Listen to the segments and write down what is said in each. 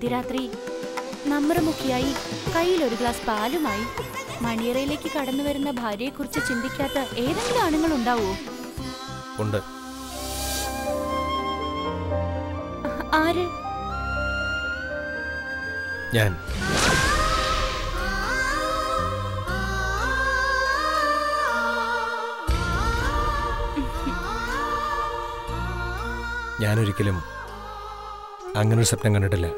ഭാഗ്യരാത്രി നമ്രമുഖിയായി കയ്യിൽ ഒരു ഗ്ലാസ് പാലുമായി മണിയറയിലേക്ക് കടന്നു വരുന്ന ഭാര്യയെക്കുറിച്ച് ചിന്തിക്കാത്ത ഏതെങ്കിലും ആണുങ്ങൾ ഉണ്ടാവോ ഉണ്ട് ആര് ഞാൻ ഞാനൊരിക്കലും അങ്ങനൊരു സ്വപ്നം കണ്ടിട്ടില്ല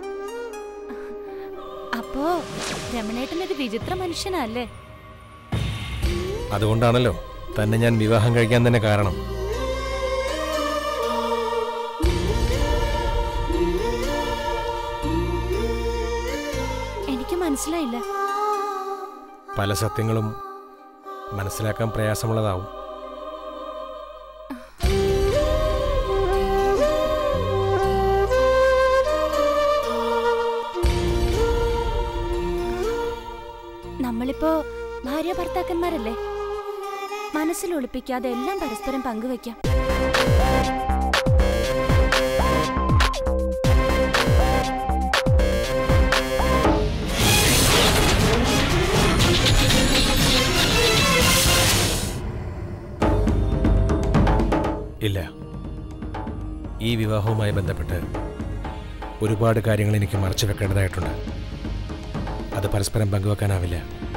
അപ്പോ രമണേട്ടനൊരു വിചിത്ര മനുഷ്യനല്ലേ അതുകൊണ്ടാണല്ലോ തന്നെ ഞാൻ വിവാഹം കഴിക്കാൻ തന്നെ കാരണം എനിക്ക് മനസ്സിലായില്ല പല സത്യങ്ങളും മനസ്സിലാക്കാൻ പ്രയാസമുള്ളതാവും നമ്മളിപ്പോ ഭാര്യ ഭർത്താക്കന്മാരല്ലേ മനസ്സിൽ ഒളിപ്പിക്കാതെ എല്ലാം പരസ്പരം പങ്കുവെക്കാം ഇല്ല ഈ വിവാഹവുമായി ബന്ധപ്പെട്ട് ഒരുപാട് കാര്യങ്ങൾ എനിക്ക് മറച്ചു വെക്കേണ്ടതായിട്ടുണ്ട് അത് പരസ്പരം പങ്കുവെക്കാനാവില്ല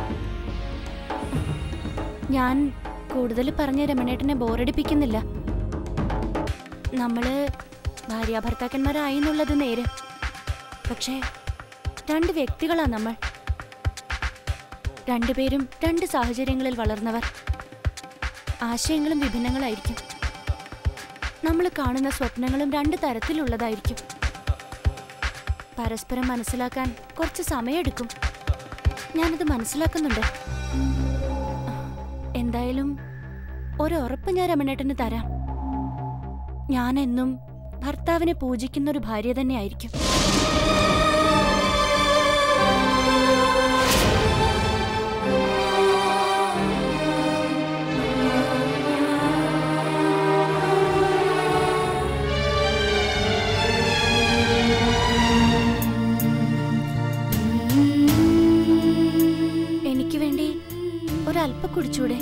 ഞാൻ കൂടുതൽ പറഞ്ഞ രമണേട്ടനെ ബോറടിപ്പിക്കുന്നില്ല നമ്മള് ഭാര്യ ഭർത്താക്കന്മാരായി എന്നുള്ളത് നേര് പക്ഷേ രണ്ട് വ്യക്തികളാ നമ്മൾ രണ്ടുപേരും രണ്ട് സാഹചര്യങ്ങളിൽ വളർന്നവർ ആശയങ്ങളും വിഭിന്നങ്ങളായിരിക്കും നമ്മൾ കാണുന്ന സ്വപ്നങ്ങളും രണ്ട് തരത്തിലുള്ളതായിരിക്കും പരസ്പരം മനസ്സിലാക്കാൻ കുറച്ച് സമയമെടുക്കും ഞാനത് മനസ്സിലാക്കുന്നുണ്ട് എന്തായാലും ഒരു ഉറപ്പ് ഞാൻ രമണേട്ടന് തരാം ഞാൻ എന്നും ഭർത്താവിനെ പൂജിക്കുന്ന ഒരു ഭാര്യ തന്നെയായിരിക്കും എനിക്ക് വേണ്ടി ഒരല്പ കുടിച്ചൂടെ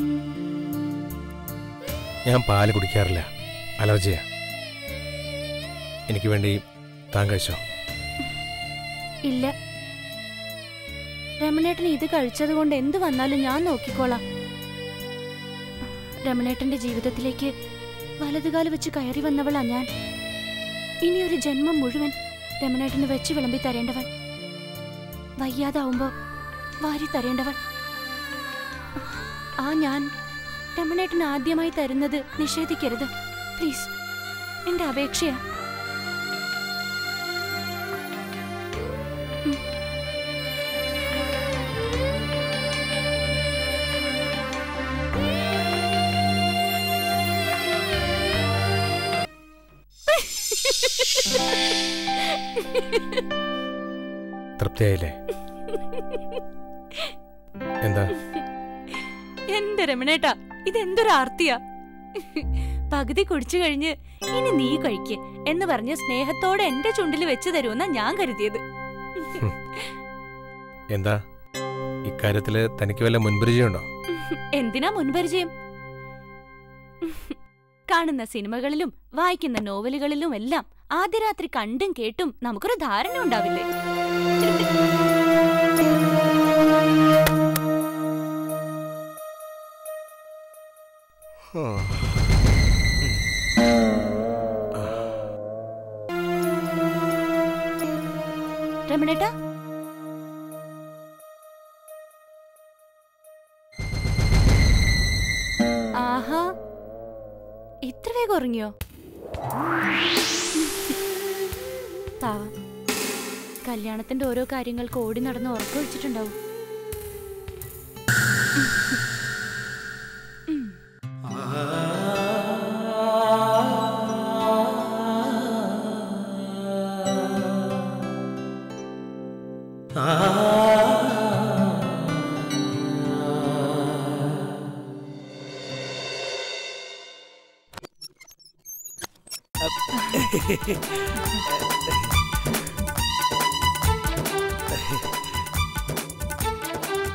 ഞാൻ പാല് കുടിക്കാറില്ല അലർജിയാ എനിക്ക് വേണ്ടി താൻ കഴിച്ചോ ഇല്ല രമണേട്ടൻ ഇത് കഴിച്ചത് കൊണ്ട് എന്ത് വന്നാലും ഞാൻ നോക്കിക്കോളാം രമണേട്ടന്റെ ജീവിതത്തിലേക്ക് വലതുകാല് വെച്ച് കയറി വന്നവളാ ഞാൻ ഇനി ഒരു ജന്മം മുഴുവൻ രമണേട്ടന് വെച്ച് വിളമ്പി തരേണ്ടവൾ വയ്യാതാവുമ്പോ വാരി തരേണ്ടവൾ ആ ഞാൻ രമണേട്ടന് ആദ്യമായി തരുന്നത് നിഷേധിക്കരുത് പ്ലീസ് എന്റെ അപേക്ഷയാ തൃപ്തിയായില്ലേ എന്താ എന്റെ രമണേട്ടാ ഇതെന്തൊരു ആർത്തിയാ പകുതി കുടിച്ചു കഴിഞ്ഞ് ഇനി നീ കഴിക്ക് എന്ന് പറഞ്ഞ് സ്നേഹത്തോടെ എന്റെ ചുണ്ടിൽ വെച്ച് തരുമെന്നാ ഞാൻ കരുതിയത് എന്താ ഇക്കാര്യത്തില് തനിക്ക് വല്ല മുൻപരിചയമുണ്ടോ എന്തിനാ മുൻപരിചയം കാണുന്ന സിനിമകളിലും വായിക്കുന്ന നോവലുകളിലും എല്ലാം ആദ്യ രാത്രി കണ്ടും കേട്ടും നമുക്കൊരു ധാരണ ഉണ്ടാവില്ലേ രമണേട്ടാ ആഹാ ഇത്ര വേഗം ഉറങ്ങിയോ പാവം കല്യാണത്തിന്റെ ഓരോ കാര്യങ്ങൾക്ക് ഓടി നടന്ന് ഉറക്കൊഴിച്ചിട്ടുണ്ടാവും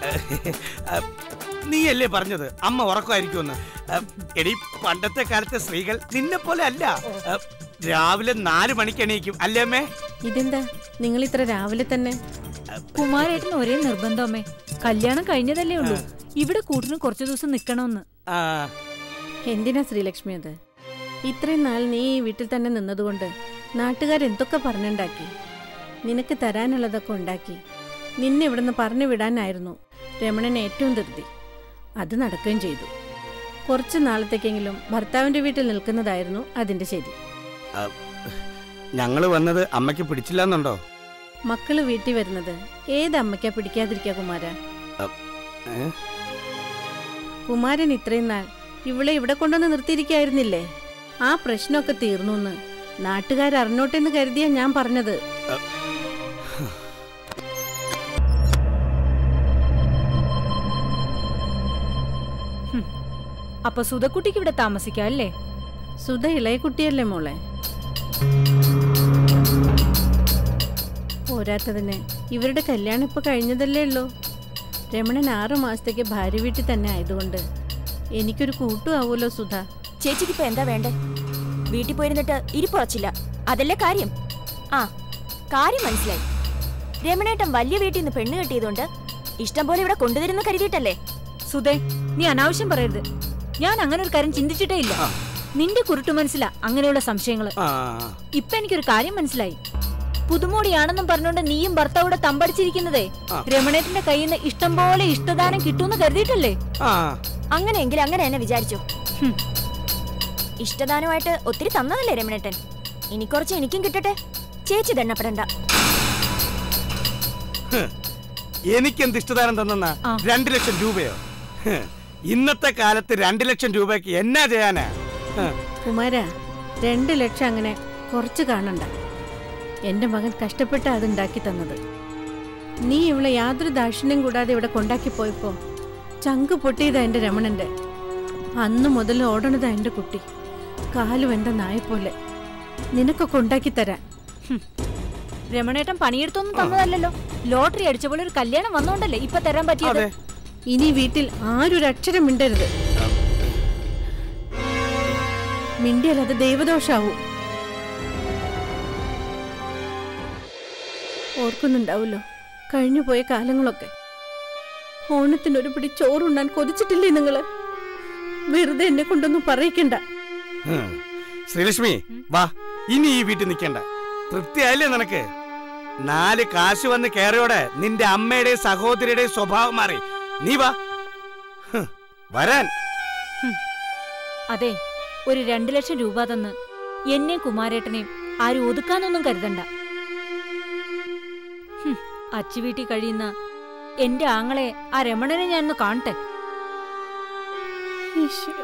നീയല്ലേ പറഞ്ഞത് അമ്മ ഉറക്കമായിരിക്കുമെന്ന് അഹ്, എടി പണ്ടത്തെ കാലത്തെ സ്ത്രീകൾ നിന്നെ പോലെ അല്ല അഹ്, രാവിലെ നാല് മണിക്ക് എണീക്കും അല്ലേ അമ്മേ ഇതെന്താ നിങ്ങൾ ഇത്ര രാവിലെ തന്നെ കുമാരേട്ടന് ഒരേ നിർബന്ധമേ കല്യാണം കഴിഞ്ഞതല്ലേ ഉള്ളൂ ഇവിടെ കൂട്ടിന് കുറച്ചു ദിവസം നിക്കണമെന്ന് ആ, എന്തിനാ ശ്രീലക്ഷ്മി അത് ഇത്രയും നാൾ നീ ഈ വീട്ടിൽ തന്നെ നിന്നതുകൊണ്ട് നാട്ടുകാരെന്തൊക്കെ പറഞ്ഞുണ്ടാക്കി നിനക്ക് തരാനുള്ളതൊക്കെ ഉണ്ടാക്കി നിന്നെ ഇവിടുന്ന് പറഞ്ഞു വിടാനായിരുന്നു രമണൻ ഏറ്റവും ധൃതി അത് നടക്കുകയും ചെയ്തു കുറച്ച് നാളത്തേക്കെങ്കിലും ഭർത്താവിൻ്റെ വീട്ടിൽ നിൽക്കുന്നതായിരുന്നു അതിൻ്റെ ശരി ഞങ്ങള് വന്നത് അമ്മയ്ക്ക് പിടിച്ചില്ല എന്നുണ്ടോ മക്കള് വീട്ടിൽ വരുന്നത് ഏത് അമ്മയ്ക്കാ പിടിക്കാതിരിക്കുക കുമാര ഏ? കുമാരൻ ഇത്രയും നാൾ ഇവളെ ഇവിടെ കൊണ്ടുവന്ന് നിർത്തിയിരിക്കായിരുന്നില്ലേ ആ പ്രശ്നമൊക്കെ തീർന്നു എന്ന് നാട്ടുകാരറിഞ്ഞോട്ടെ എന്ന് കരുതിയാ ഞാൻ പറഞ്ഞത് അപ്പൊ സുധക്കുട്ടിക്ക് ഇവിടെ താമസിക്കാം അല്ലേ സുധ ഇളയ കുട്ടിയല്ലേ മോളെ പോരാത്തതിന് ഇവരുടെ കല്യാണം ഇപ്പൊ കഴിഞ്ഞതല്ലേ ഉള്ളൂ രമണൻ ആറു മാസത്തേക്ക് ഭാര്യ വീട്ടിൽ തന്നെ ആയതുകൊണ്ട് എനിക്കൊരു കൂട്ടും ആവുമല്ലോ സുധ ചേച്ചിക്ക് ഇപ്പൊ എന്താ വേണ്ടേ വീട്ടിൽ പോയിരുന്നിട്ട് ഇരിപ്പുറച്ചില്ല അതല്ലേ കാര്യം ആ കാര്യം മനസ്സിലായി രമണേട്ടൻ വലിയ വീട്ടിൽ നിന്ന് പെണ്ണ് കെട്ടിയതുകൊണ്ട് ഇഷ്ടം പോലെ ഇവിടെ കൊണ്ടുവരുന്ന കരുതിയിട്ടല്ലേ സുധേ നീ അനാവശ്യം പറയരുത് ഞാൻ അങ്ങനെ ഒരു കാര്യം ചിന്തിച്ചിട്ടേ ഇല്ല നിന്റെ കുരുട്ടു മനസ്സിലാ അങ്ങനെയുള്ള സംശയങ്ങള് ആ, ഇപ്പൊ എനിക്കൊരു കാര്യം മനസ്സിലായി പുതുമോടിയാണെന്നും പറഞ്ഞുകൊണ്ട് നീയും ഭർത്താവൂടെ തമ്പടിച്ചിരിക്കുന്നതേ ആ. രമണേട്ടന്റെ കയ്യിൽ നിന്ന് ഇഷ്ടം പോലെ ഇഷ്ടദാനം കിട്ടുമെന്ന് കരുതിയിട്ടല്ലേ ആ, അങ്ങനെയെങ്കിൽ അങ്ങനെ തന്നെ വിചാരിച്ചു ഹും. ഇഷ്ടദാനമായിട്ട് ഒത്തിരി തന്നതല്ലേ രമണേട്ടൻ ഇനി കുറച്ച് എനിക്കും കിട്ടട്ടെ ചേച്ചി ദണ്ണപ്പെടണ്ട ഹ്. എനിക്കെന്ത് ഇഷ്ടദാനം തന്നെന്നാ ആ. രണ്ടു ലക്ഷം രൂപയോ ഹ്. ഇന്നത്തെ കാലത്ത് രണ്ടു ലക്ഷം രൂപയ്ക്ക് എന്നാ ചെയ്യാനാ ഹ്. കുമാര രണ്ട് ലക്ഷം അങ്ങനെ കുറച്ച് കാണണ്ട എൻ്റെ മകൻ കഷ്ടപ്പെട്ട് അതുണ്ടാക്കി തന്നത് നീ ഇവളെ യാതൊരു ദാക്ഷിണ്യം കൂടാതെ ഇവിടെ കൊണ്ടാക്കി പോയപ്പോ ചങ്ക് പൊട്ടിയതാ എൻ്റെ രമണന്റെ അന്ന് മുതൽ ഓടണതാ എൻ്റെ കുട്ടി കാലും എൻ്റെ നായ പോലെ നിനക്കൊക്കെ ഉണ്ടാക്കി തരാൻ രമണേട്ടൻ പണിയെടുത്തൊന്നും തന്നതല്ലല്ലോ ലോട്ടറി അടിച്ച പോലെ ഒരു കല്യാണം വന്നോണ്ടല്ലേ ഇപ്പൊ തരാൻ പറ്റിയത് അതെ ഇനി വീട്ടിൽ ആരൊരു അക്ഷരം മിണ്ടരുത് മിണ്ടിയാൽ അത് ദൈവദോഷാവൂ ഓർക്കുന്നുണ്ടാവുമല്ലോ കഴിഞ്ഞു പോയ കാലങ്ങളൊക്കെ ഓണത്തിന് ഒരു പിടി ചോറുണ്ണാൻ കൊതിച്ചിട്ടില്ലേ നിങ്ങള് വെറുതെ എന്നെ കൊണ്ടൊന്നും പറയിക്കണ്ട ഹ്. ശ്രീലക്ഷ്മി വാ ഇനി ഈ വീട്ടിൽ നിൽക്കണ്ട തൃപ്തിയായില്ലേ നിനക്ക് നാല് കാശ് വന്ന് കയറിയോടെ നിന്റെ അമ്മയുടെയും സഹോദരിയുടെയും സ്വഭാവം മാറി നീ വാ ഹ്. വരാൻ അതെ ഒരു രണ്ടു ലക്ഷം രൂപ തന്ന് എന്നെ കുമാരേട്ടനെയും ആരും ഒതുക്കാനൊന്നും കരുതണ്ട ഹും, അച്ചു വീട്ടിൽ കഴിയുന്ന എന്റെ ആങ്ങളെ ആ രമണനെ ഞാനൊന്ന് കാണട്ടെ ഈശ്വരാ.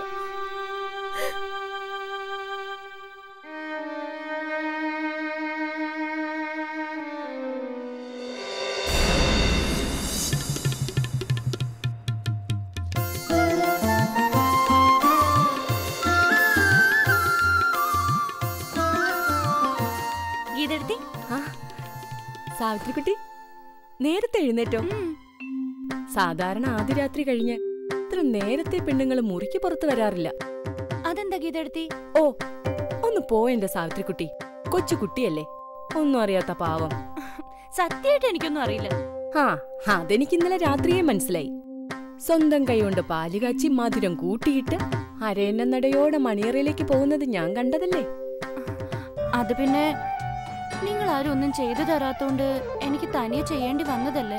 ഗീതെടുത്തി സാവിത്രിക്കുട്ടി നേരത്തെ എഴുന്നേറ്റോ സാധാരണ ആദ്യ രാത്രി കഴിഞ്ഞ് ഇത്ര നേരത്തെ പെണ്ണുങ്ങൾ മുറിക്ക് പുറത്തു വരാറില്ല അതെന്താ ഗീതെടുത്തി ഓ ഒന്ന് പോ എന്റെ സാവിത്രിക്കുട്ടി കൊച്ചു കുട്ടിയല്ലേ ഒന്നും അറിയാത്ത പാവം സത്യമായിട്ട് എനിക്കൊന്നും അറിയില്ല ആ അതെനിക്ക് ഇന്നലെ രാത്രിയെ മനസ്സിലായി സ്വന്തം കൈകൊണ്ട് പാല് കാച്ചി മധുരം കൂട്ടിയിട്ട് അരയന്ന നടയോടെ മണിയറയിലേക്ക് പോകുന്നത് ഞാൻ കണ്ടതല്ലേ അത് പിന്നെ നിങ്ങൾ ആരും ഒന്നും ചെയ്തു തരാത്തോണ്ട് എനിക്ക് തനിയെ ചെയ്യേണ്ടി വന്നതല്ലേ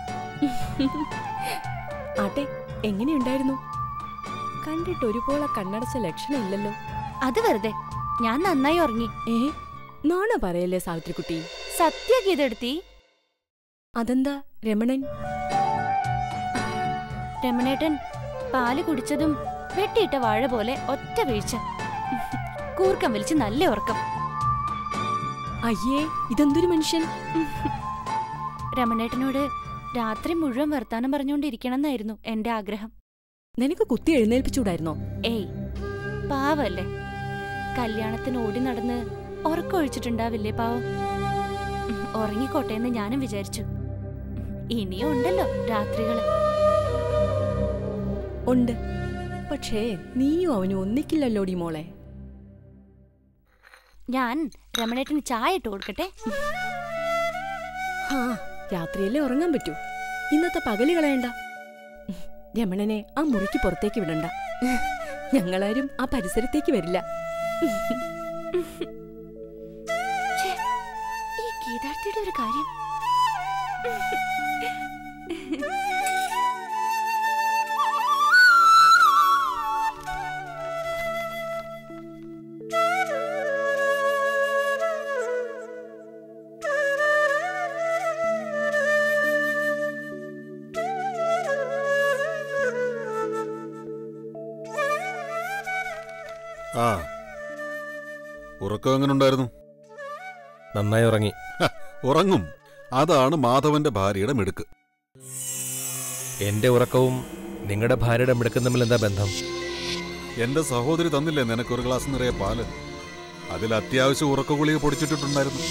ആട്ടെ എങ്ങനെയുണ്ടായിരുന്നു കണ്ടിട്ട് ഒരുപോലെ കണ്ണടച്ച ലക്ഷണമില്ലല്ലോ അത് വെറുതെ ഞാൻ നന്നായി ഉറങ്ങി ഏ നോണ പറയല്ലേ സാവിത്രിക്കുട്ടി സത്യ ഗീതെടുത്തി അതെന്താ രമണൻ രമണേട്ടൻ പാല് കുടിച്ചതും വെട്ടിയിട്ട വാഴ പോലെ ഒറ്റ വീഴ്ച കൂർക്കം വലിച്ച് നല്ല ഉറക്കം അയ്യേ ഇതെന്തൊരു മനുഷ്യൻ രമണേട്ടനോട് രാത്രി മുഴുവൻ വർത്താനം പറഞ്ഞുകൊണ്ടിരിക്കണം എന്നായിരുന്നു എന്റെ ആഗ്രഹം നിനക്ക് കുത്തി എഴുന്നേൽപ്പിച്ചൂടായിരുന്നോ ഏയ് പാവല്ലേ കല്യാണത്തിന് ഓടി നടന്ന് ഉറക്കൊഴിച്ചിട്ടുണ്ടാവില്ലേ പാവം ഉം, ഉറങ്ങിക്കോട്ടെ എന്ന് ഞാനും വിചാരിച്ചു ഉം, ഇനിയും ഉണ്ടല്ലോ രാത്രികള് ഉണ്ട് പക്ഷേ നീയും അവനും ഒന്നിക്കില്ലല്ലോടി മോളെ ഞാൻ രമണേട്ടന് ചായ ഇട്ട് കൊടുക്കട്ടെ ഹാ രാത്രിയല്ലേ ഉറങ്ങാൻ പറ്റൂ ഇന്നത്തെ പകല് കളയണ്ട രമണനെ ആ മുറിക്ക് പുറത്തേക്ക് വിടണ്ട ഞങ്ങളാരും ആ പരിസരത്തേക്ക് വരില്ല ഛേ, ഈ ഗീതാർത്ഥിയുടെ ഒരു കാര്യം ആ ഉറക്കം എങ്ങനെ ഉണ്ടായിരുന്നു നന്നായി ഉറങ്ങി ഉറങ്ങും അതാണ് മാധവന്റെ ഭാര്യയുടെ മിടുക്ക് എന്റെ ഉറക്കവും നിങ്ങളുടെ ഭാര്യയുടെ മിടുക്കും തമ്മിൽ എന്താ ബന്ധം എന്റെ സഹോദരി തന്നില്ലേ നിനക്കൊരു ഗ്ലാസ് നിറയെ പാല് അതിൽ അത്യാവശ്യം ഉറക്ക ഗുളിക പൊടിച്ചിട്ടിട്ടുണ്ടായിരുന്നു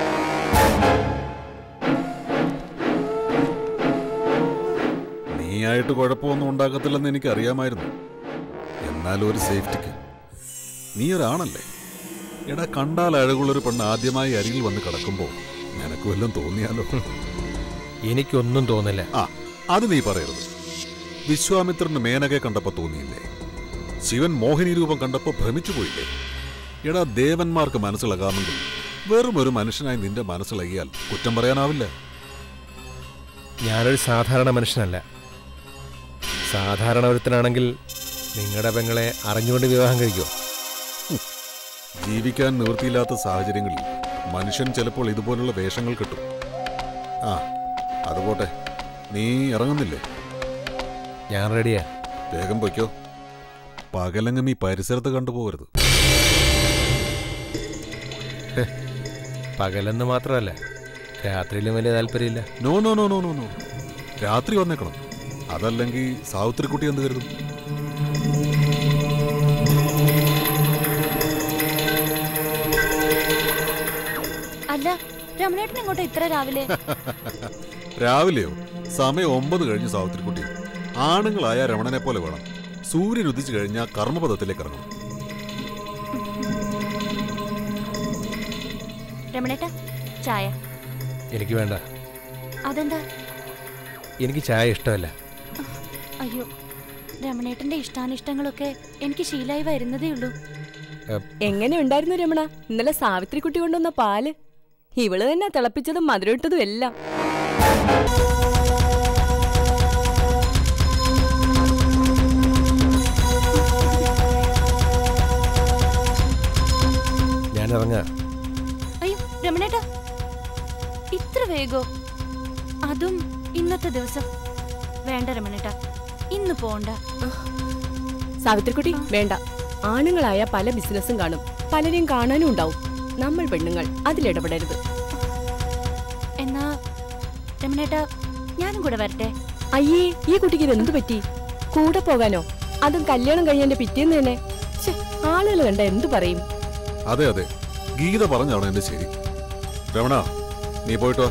നീയായിട്ട് കുഴപ്പമൊന്നും ഉണ്ടാക്കത്തില്ലെന്ന് എനിക്ക് അറിയാമായിരുന്നു എന്നാലും ഒരു സേഫ്റ്റിക്ക് നീ ഒരാണല്ലേ എടാ കണ്ടാൽ അഴകുള്ളൊരു പെണ്ണ് ആദ്യമായി അരികിൽ വന്ന് കിടക്കുമ്പോൾ നിനക്ക് വല്ലതും തോന്നിയാലോ എനിക്കൊന്നും തോന്നില്ല ആ അത് നീ പറയരുത് വിശ്വാമിത്രന് മേനകെ കണ്ടപ്പോ തോന്നിയില്ലേ ശിവൻ മോഹിനി രൂപം കണ്ടപ്പോ ഭ്രമിച്ചു പോയില്ലേ എടാ ദേവന്മാർക്ക് മനസ്സിളകാമെങ്കിൽ വെറും ഒരു മനുഷ്യനായി നിന്റെ മനസ്സിളകിയാൽ കുറ്റം പറയാനാവില്ല ഞാനൊരു സാധാരണ മനുഷ്യനല്ല സാധാരണ ഒരുത്തനാണെങ്കിൽ നിങ്ങളുടെ പെങ്ങളെ അറിഞ്ഞുകൊണ്ട് വിവാഹം കഴിക്കുമോ ജീവിക്കാൻ നിവൃത്തിയില്ലാത്ത സാഹചര്യങ്ങളിൽ മനുഷ്യൻ ചിലപ്പോൾ ഇതുപോലുള്ള വേഷങ്ങൾ കിട്ടും ആ അതുപോട്ടെ നീ ഇറങ്ങുന്നില്ലേ ഞാൻ റെഡിയാ വേഗം പൊയ്ക്കോ പകലങ്ങും ഈ പരിസരത്ത് കണ്ടുപോകരുത് പകലെന്ന് മാത്രമല്ല രാത്രിയിലും വലിയ താല്പര്യമില്ല no no no no no no രാത്രി വന്നേക്കണം അതല്ലെങ്കിൽ സാവിത്രിക്കുട്ടി എന്ത് കരുതും അല്ല രമണേട്ടൻ എങ്ങോട്ടാ ഇത്ര രാവിലെ രാവിലെയോ സമയം ഒമ്പത് കഴിഞ്ഞ് സാവിത്രിക്കുട്ടി ആണുങ്ങളായ രമണനെ പോലെ വേണം സൂര്യൻ ഉദിച്ചു കഴിഞ്ഞാൽ കർമ്മപദത്തിലേക്ക് ഇറങ്ങണം രമണേട്ട ചായ എനിക്ക് വേണ്ട അതെന്താ എനിക്ക് ചായ ഇഷ്ടമല്ല അയ്യോ രമണേട്ടന്റെ ഇഷ്ടാനിഷ്ടങ്ങളൊക്കെ എനിക്ക് ശീലായി വരുന്നതേ ഉള്ളൂ എങ്ങനെ ഉണ്ടായിരുന്നു രമണ ഇന്നലെ സാവിത്രിക്കുട്ടി കൊണ്ടുവന്ന പാല് ഇവള് തന്നെ തിളപ്പിച്ചതും മധുരമിട്ടതും എല്ലാം ഞാൻ ഇറങ്ങാ അയ്യോ രമണേട്ട ഇത്ര വേഗോ അതും ഇന്നത്തെ ദിവസം വേണ്ട രമണേട്ട ഇന്ന് പോണ്ട സാവിത്രിക്കുട്ടി വേണ്ട ആണുങ്ങളായ പല ബിസിനസ്സും കാണും പലരെയും കാണാനും ഉണ്ടാവും നമ്മൾ പെണ്ണുങ്ങൾ അതിലിടപെടരുത് എന്നാ രമണേട്ട ഞാനും കൂടെ വരട്ടെ അയ്യേ ഈ കുട്ടിക്ക് ഇത് എന്ത് പറ്റി കൂടെ പോകാനോ അതും കല്യാണം കഴിഞ്ഞതിന്റെ പിറ്റേന്ന് തന്നെ ഛെ, ആളുകൾ കണ്ട എന്തു പറയും അതെ അതെ ഗീത പറഞ്ഞാണ് എന്റെ ശരി രമണ നീ പോയിട്ടോ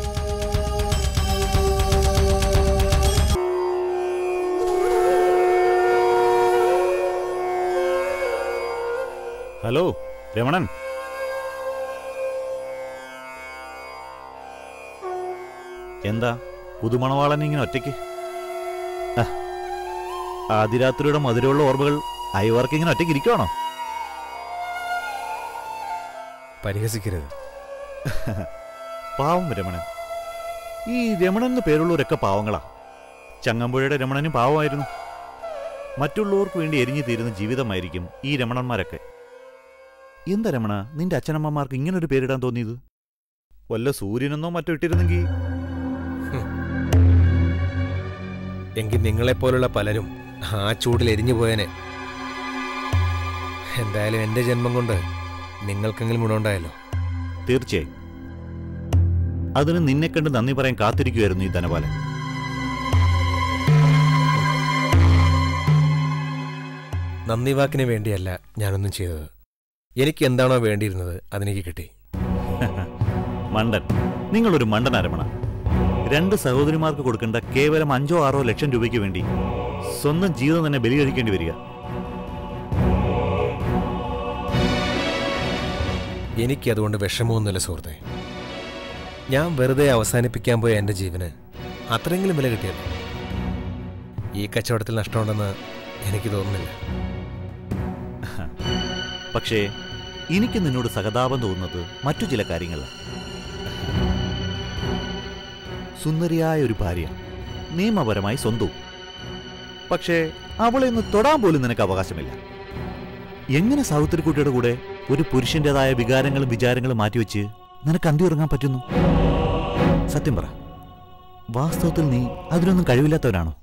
ഹലോ രമണൻ എന്താ പുതുമണവാളൻ ഇങ്ങനെ ഒറ്റയ്ക്ക് ആ, ആദിരാത്രിയുടെ മധുരമുള്ള ഓർമ്മകൾ അയവർക്ക് ഇങ്ങനെ ഒറ്റയ്ക്ക് ഇരിക്കുവാണോ പരിഹസിക്കരുത് പാവം രമണൻ ഈ രമണൻ എന്ന് പേരുള്ളവരൊക്കെ പാവങ്ങളാ ചങ്ങമ്പുഴയുടെ രമണനും പാവമായിരുന്നു മറ്റുള്ളവർക്ക് വേണ്ടി എരിഞ്ഞു തീരുന്ന ജീവിതമായിരിക്കും ഈ രമണന്മാരൊക്കെ എന്താ രമണ നിന്റെ അച്ഛനമ്മമാർക്ക് ഇങ്ങനൊരു പേരിടാൻ തോന്നിയത് വല്ല സൂര്യനെന്നോ മറ്റോ ഇട്ടിരുന്നെങ്കിൽ എങ്കിൽ നിങ്ങളെപ്പോലുള്ള പലരും ആ ചൂടിൽ എരിഞ്ഞു പോയനെ എന്തായാലും എൻ്റെ ജന്മം കൊണ്ട് നിങ്ങൾക്കെങ്കിലും ഗുണമുണ്ടായല്ലോ തീർച്ചയായും അതിന് നിന്നെ കണ്ട് നന്ദി പറയാൻ കാത്തിരിക്കുമായിരുന്നു ഈ ധനപാലൻ നന്ദി വാക്കിന് വേണ്ടിയല്ല ഞാനൊന്നും ചെയ്തത് എനിക്ക് എന്താണോ വേണ്ടിയിരുന്നത് അതെനിക്ക് കിട്ടി മണ്ടൻ നിങ്ങളൊരു മണ്ടൻ അരമണ രണ്ട് സഹോദരിമാർക്ക് കൊടുക്കേണ്ട കേവലം അഞ്ചോ ആറോ ലക്ഷം രൂപയ്ക്ക് വേണ്ടി സ്വന്തം ജീവിതം തന്നെ ബലി കഴിക്കേണ്ടി വരിക എനിക്കതുകൊണ്ട് വിഷമമൊന്നുമില്ല സുഹൃത്തെ ഞാൻ വെറുതെ അവസാനിപ്പിക്കാൻ പോയ എൻ്റെ ജീവന് അത്രയെങ്കിലും വില കിട്ടിയല്ലോ ഈ കച്ചവടത്തിൽ നഷ്ടമുണ്ടെന്ന് എനിക്ക് തോന്നുന്നില്ല പക്ഷേ എനിക്ക് നിന്നോട് സഹതാപം തോന്നുന്നത് മറ്റു ചില കാര്യങ്ങളാണ് സുന്ദരിയായ ഒരു ഭാര്യ നിയമപരമായി സ്വന്തവും പക്ഷേ അവളെ ഒന്ന് തൊടാൻ പോലും നിനക്ക് അവകാശമില്ല എങ്ങനെ സാവിത്രിക്കുട്ടിയുടെ കൂടെ ഒരു പുരുഷന്റേതായ വികാരങ്ങളും വിചാരങ്ങളും മാറ്റിവെച്ച് നിനക്ക് അന്തി ഉറങ്ങാൻ പറ്റുന്നു സത്യം പറ വാസ്തവത്തിൽ നീ അതിനൊന്നും കഴിവില്ലാത്തവനാണോ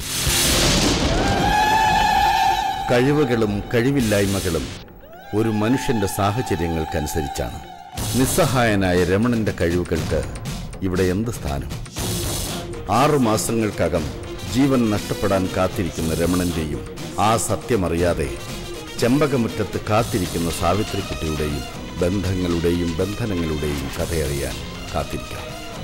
കഴിവുകളും കഴിവില്ലായ്മകളും ഒരു മനുഷ്യന്റെ സാഹചര്യങ്ങൾക്കനുസരിച്ചാണ് നിസ്സഹായനായ രമണന്റെ കഴിവുകൾക്ക് ഇവിടെ എന്ത് സ്ഥാനം ആറു മാസങ്ങൾക്കകം ജീവൻ നഷ്ടപ്പെടാൻ കാത്തിരിക്കുന്ന രമണന്റെയും ആ സത്യമറിയാതെ ചെമ്പകമുറ്റത്ത് കാത്തിരിക്കുന്ന സാവിത്രിക്കുട്ടിയുടെയും ബന്ധങ്ങളുടെയും ബന്ധനങ്ങളുടെയും കഥയറിയാൻ കാത്തിരിക്കാം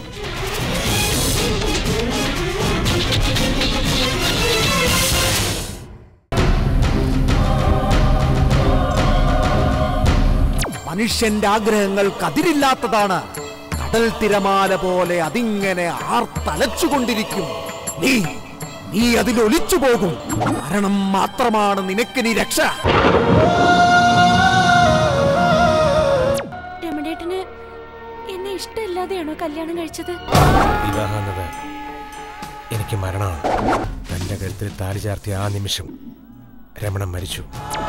മനുഷ്യന്റെ ആഗ്രഹങ്ങൾക്ക് അതിരില്ലാത്തതാണ് കടൽ തിരമാല പോലെ അതിങ്ങനെ ആർത്തലച്ചുകൊണ്ടിരിക്കും നീ നീ അതിൽ ഒലിച്ചു പോകും മരണം മാത്രമാണ് നിനക്ക് നീ രക്ഷ രമണേട്ടന് എന്നെ ഇഷ്ടമില്ലാതെയാണോ കല്യാണം കഴിച്ചത് വിവാഹം എന്നത് എനിക്ക് മരണമാണ് തൻ്റെ കഴുത്തിൽ താലി ചാർത്തിയ ആ നിമിഷം രമണൻ മരിച്ചു